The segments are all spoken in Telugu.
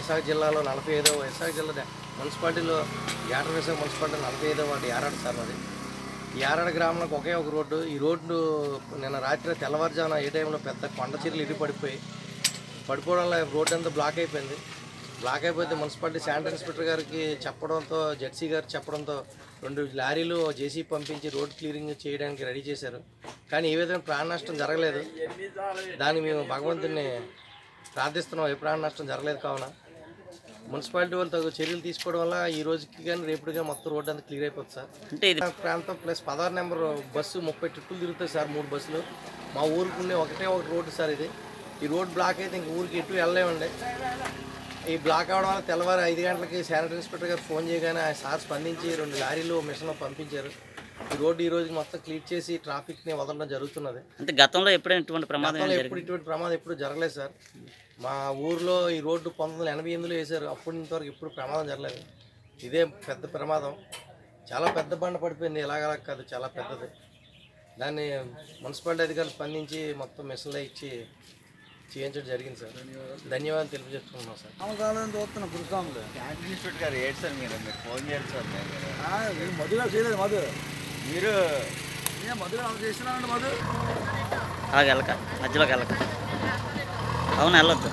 విశాఖ జిల్లాలో నలభై ఐదో విశాఖ జిల్లా మున్సిపాలిటీలో యాటర్ విశాఖ మున్సిపాలిటీ నలభై ఐదో వాటి యారాడు సార్ అది ఈ యారాడ గ్రామంలోకి ఒకే ఒక రోడ్డు ఈ రోడ్డు నిన్న రాత్రి తెల్లవారుజామున ఏ టైంలో పెద్ద కొండ చీరలు ఇటు పడిపోయి పడిపోవడం వల్ల రోడ్డు అంతా బ్లాక్ అయిపోయింది బ్లాక్ అయిపోతే మున్సిపాలిటీ శానిటరీ ఇన్స్పెక్టర్ గారికి చెప్పడంతో జెడ్సీ గారు చెప్పడంతో రెండు లారీలు జేసీ పంపించి రోడ్ క్లియరింగ్ చేయడానికి రెడీ చేశారు కానీ ఏ విధంగా ప్రాణ నష్టం జరగలేదు దాన్ని మేము భగవంతుని ప్రార్థిస్తున్నాం ఏ ప్రాణ నష్టం జరగలేదు కావున మున్సిపాలిటీ వాళ్ళు తగు చర్యలు తీసుకోవడం వల్ల ఈ రోజుకి కానీ రేపుడు కానీ మొత్తం రోడ్డు అంతా క్లియర్ అయిపోతుంది సార్ అంటే ఇది ఆ ప్రాంతం ప్లస్ పదహారు నెంబర్ బస్సు ముప్పై ట్రిప్పులు తిరుగుతాయి సార్ మూడు బస్సులు మా ఊరికి ఉండే ఒకటే ఒక రోడ్డు సార్ ఇది ఈ రోడ్ బ్లాక్ అయితే ఇంక ఊరికి ఎటు వెళ్ళలేమండి ఈ బ్లాక్ అవడం వల్ల తెల్లవారు ఐదు గంటలకి శానిటరీ ఇన్స్పెక్టర్ గారు ఫోన్ చేయగానే ఆ సార్ స్పందించి రెండు లారీలు మిషన్లో పంపించారు ఈ రోడ్డు ఈ రోజు మొత్తం క్లియర్ చేసి ట్రాఫిక్ని వదలడం జరుగుతున్నది అంటే గతంలో ఎప్పుడైనా ఇటువంటి ప్రమాదం గతంలో ఏమైనా ఎప్పుడు జరిగింది ఇటువంటి ప్రమాదం ఎప్పుడు జరగలేదు సార్ మా ఊర్లో ఈ రోడ్డు పంతొమ్మిది వందల ఎనభై ఎనిమిదిలో వేశారు అప్పటి ఇంతవరకు ఎప్పుడు ప్రమాదం జరగలేదు ఇదే పెద్ద ప్రమాదం చాలా పెద్ద బండ పడిపోయింది ఎలాగలా కాదు చాలా పెద్దది దాన్ని మున్సిపాలిటీ అధికారులు స్పందించి మొత్తం మిషన్లో ఇచ్చి చేయించడం జరిగింది సార్ ధన్యవాదాలు తెలియజేస్తున్నాం సార్ అమకాలం చూస్తున్నా గురుస్వాములు క్యాంటీన్ ఇన్స్టిట్యూట్ గారు ఏంటి సార్ మీరు మీరు ఫోన్ చేయాలి సార్ మీరు మధుగా చేయలేదు మధు మీరు నేను మధుగా చేస్తున్నానండి మధు అలాగే వెళ్ళక మధ్యలోకి వెళ్ళక అవును వెళ్ళొద్దు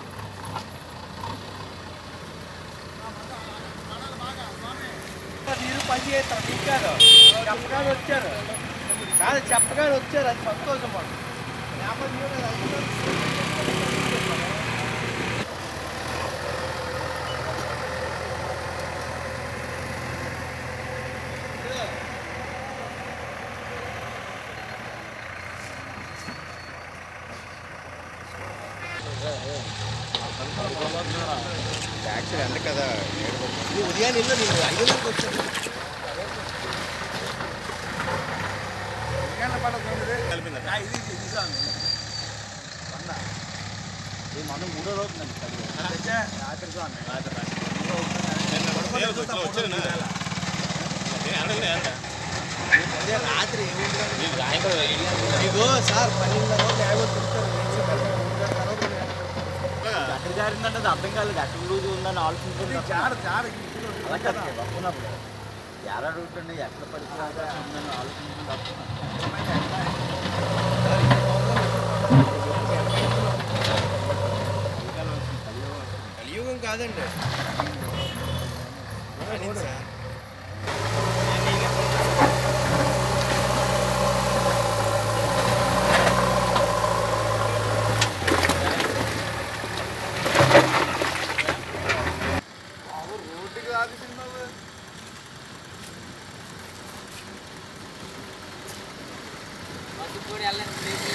మీరు పని చేస్తారు మీకు కాదు చెప్పగానే వచ్చారు కాదు చెప్పగానే వచ్చారు అది సంతోషం మాకు లేకపోతే మీరు అది యాక్సిడెంట్ కదా ఉదయం ఇల్లు నేను ఐదు గంటలకు వచ్చాను మనం మూడో రోజు రాత్రి రాత్రి ఇదిగో సార్ పన్నెండున్నర న్యాయం తిరుగుతారు ఎక్కడ జారిందంటే అది అర్థం కాలేదు ఎక్కడ లూజ్ ఉందని ఆలోచించుకుంటే జార జార అలా కదా పడుకున్నప్పుడు జార అడుగుతుండే ఎక్కడ పడిపోయిందా ఉందని ఆలోచించుకుంటే కలియుగం కాదండి పడింది సార్ రోడ్డుకి ఆగిస్తున్నావు కూడా వెళ్ళండి